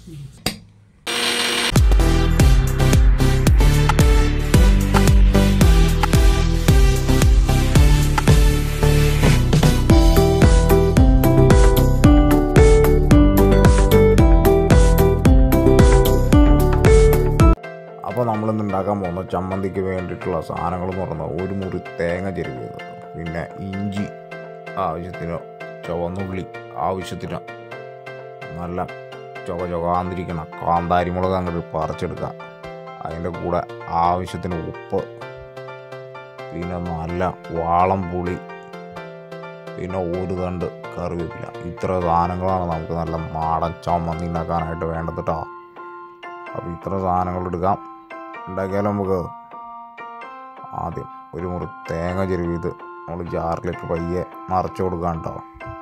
അപ്പോൾ നമ്മളിന്ന് ഉണ്ടാക്കാൻ പോകുന്ന ചമ്മന്തിക്ക് വേണ്ടിയിട്ടുള്ള സാധനങ്ങൾ എന്ന് പറഞ്ഞാൽ ഒരു മുറി തേങ്ങ ചെരുവിയത് പിന്നെ ഇഞ്ചി ആവശ്യത്തിന് ചുവന്നുള്ളി ആവശ്യത്തിന് നല്ല ചുക ചുകാന്നിരിക്കണ കാന്താരി മുളക് അങ്ങോട്ട് പറിച്ചെടുക്കുക അതിൻ്റെ കൂടെ ആവശ്യത്തിന് ഉപ്പ് പിന്നെ നല്ല വാളം പുളി പിന്നെ ഒരു തണ്ട് കറിവേപ്പില ഇത്ര സാധനങ്ങളാണ് നമുക്ക് നല്ല നാടൻ ചമ്മന്തി ഉണ്ടാക്കാനായിട്ട് വേണ്ടത് കേട്ടോ അപ്പോൾ ഇത്ര സാധനങ്ങൾ എടുക്കാം ഉണ്ടാക്കിയാലും നമുക്ക് ആദ്യം ഒരു മുറി തേങ്ങ ചെരുവിത് നമ്മൾ ജാറിലേക്ക് പയ്യെ നിറച്ച് കൊടുക്കാം കേട്ടോ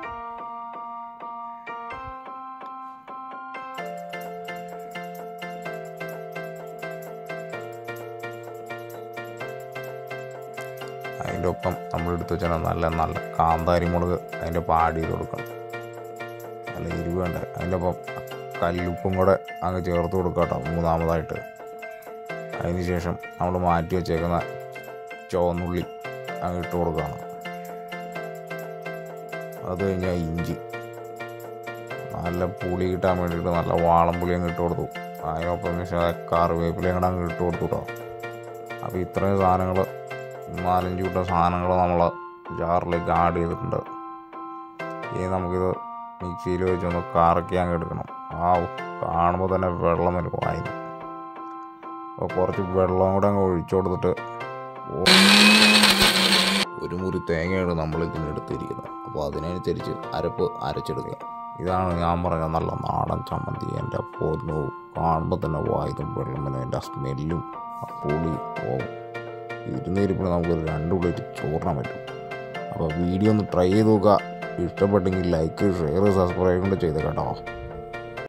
അതിൻ്റെ ഒപ്പം നമ്മൾ എടുത്ത് വെച്ചാൽ നല്ല നല്ല കാന്താരി മുളക് അതിൻ്റെ ഒപ്പം ആഡ് ചെയ്ത് കൊടുക്കണം നല്ല എരിവ് വേണ്ട അതിൻ്റെ ഒപ്പം കല്ലുപ്പും കൂടെ അങ്ങ് ചേർത്ത് കൊടുക്കുക കേട്ടോ മൂന്നാമതായിട്ട് അതിന് ശേഷം നമ്മൾ മാറ്റി വെച്ചേക്കുന്ന ചുവന്നുള്ളി അങ്ങ് ഇട്ട് കൊടുക്കുകയാണ് അത് കഴിഞ്ഞാൽ ഇഞ്ചി നല്ല പുളി കിട്ടാൻ വേണ്ടിയിട്ട് നല്ല വാളം പുളി അങ്ങ് ഇട്ട് കൊടുത്തു അതിനൊപ്പം ശേഷം കറിവേപ്പിലയും കൂടെ അങ്ങ് ഇട്ട് കൊടുത്തു കേട്ടോ അപ്പോൾ ഇത്രയും സാധനങ്ങൾ നാലഞ്ച് കൂട്ടം സാധനങ്ങൾ നമ്മൾ ജാറിലേക്ക് ആഡ് ചെയ്തിട്ടുണ്ട് ഇനി നമുക്കിത് മിക്സിയിൽ വെച്ചൊന്ന് കറക്കി അങ്ങ് എടുക്കണം ആ കാണുമ്പോൾ തന്നെ വെള്ളം വരും വായിന് അപ്പോൾ കുറച്ച് വെള്ളം കൂടെ അങ്ങ് ഒഴിച്ചു കൊടുത്തിട്ട് ഒരു മുറി തേങ്ങയാണ് നമ്മൾ ഇതിന് എടുത്തിരിക്കുന്നത് അപ്പോൾ അതിനനുസരിച്ച് അരപ്പ് അരച്ചെടുക്കുക ഇതാണ് ഞാൻ പറഞ്ഞ നല്ല നാടൻ ചമ്മന്തി എൻ്റെ പൊന്നു കാണുമ്പോൾ തന്നെ വായുതും വെള്ളം വരും എൻ്റെ സ്മെല്ലും ആ പുളി പോകും ഇരുന്നിരിപ്പിന് നമുക്ക് രണ്ട് പ്ലേറ്റ് ചോറിനാൻ പറ്റും അപ്പോൾ വീഡിയോ ഒന്ന് ട്രൈ ചെയ്ത് നോക്കുക ഇഷ്ടപ്പെട്ടെങ്കിൽ ലൈക്ക് ഷെയർ സബ്സ്ക്രൈബ് കൊണ്ട് ചെയ്ത് കേട്ടോ